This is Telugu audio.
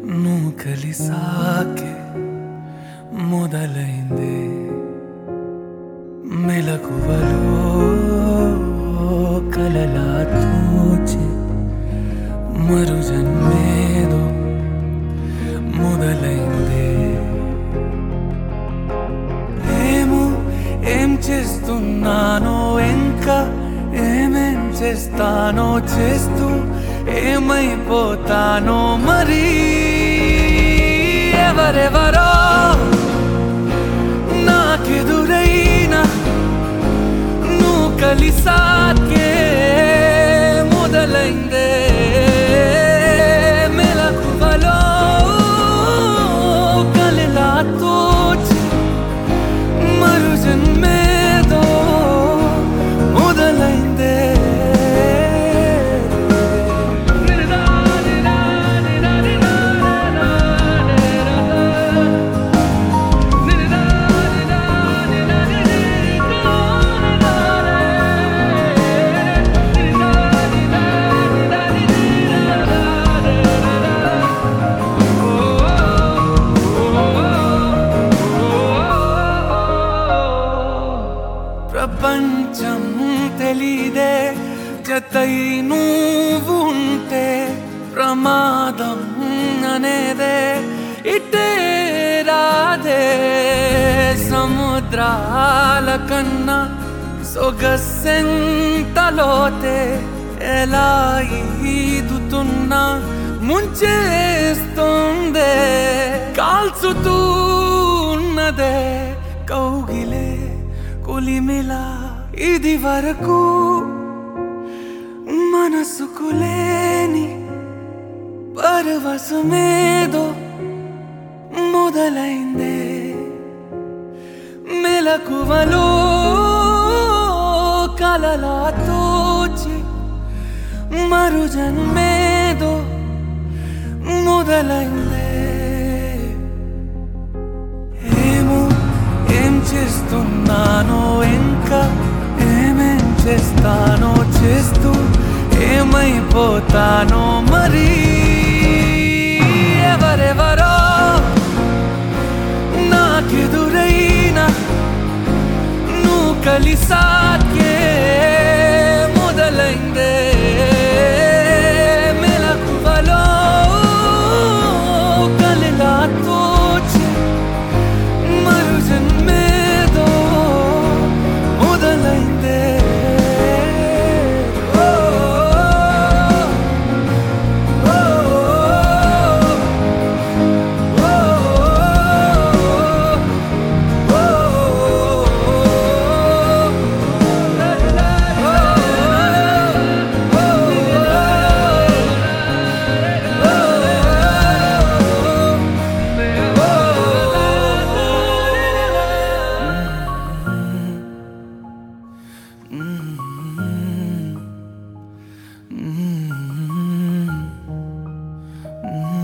నువ్వు కలిసాకే మొదలైందే మెలకువలో కలలా తూచి మరు జన్మేదో మొదలైందే ఏమో ఏం చేస్తున్నానో ఇంకా ఏమేం చేస్తానో చేస్తూ ఏమైపోతానో మరి ఎవరెవరో నాకెదురైనా నువ్వు కలిసాకే మొదలైందే మెలకువలో కలలా తోచి మరు జన్మేదో మొదలైందే ప్రపంచం తెలీదే జతై నువ్వు ఉంటే ప్రమాదం అనేదే ఇటే రాదే సముద్రాల కన్నా సొగసెంతలోతే ఎలా ఈదుతున్నా ముంచేస్తుందే కాల్చుతూ ఉన్నదే కౌగిలే కొలిమిలా ఇది వరకు మనసుకు లేని పరవశమేదో మొదలైందే మెలకువలో కలలా తోచి మరు జన్మేదో మొదలైందే ఏమో ఏం చేస్తున్నానో ఇంకా ఏమేం చేస్తానో చేస్తూ ఏమైపోతానో మరి ఎవరెవరో నాకెదురైనా నువ్వు కలిసాకే మొదలైందే మెలకువలో కలలా తోచి మరు జన్మేదో మొదలైందే ఓ, ఓ, ఓ, Mm-hmm.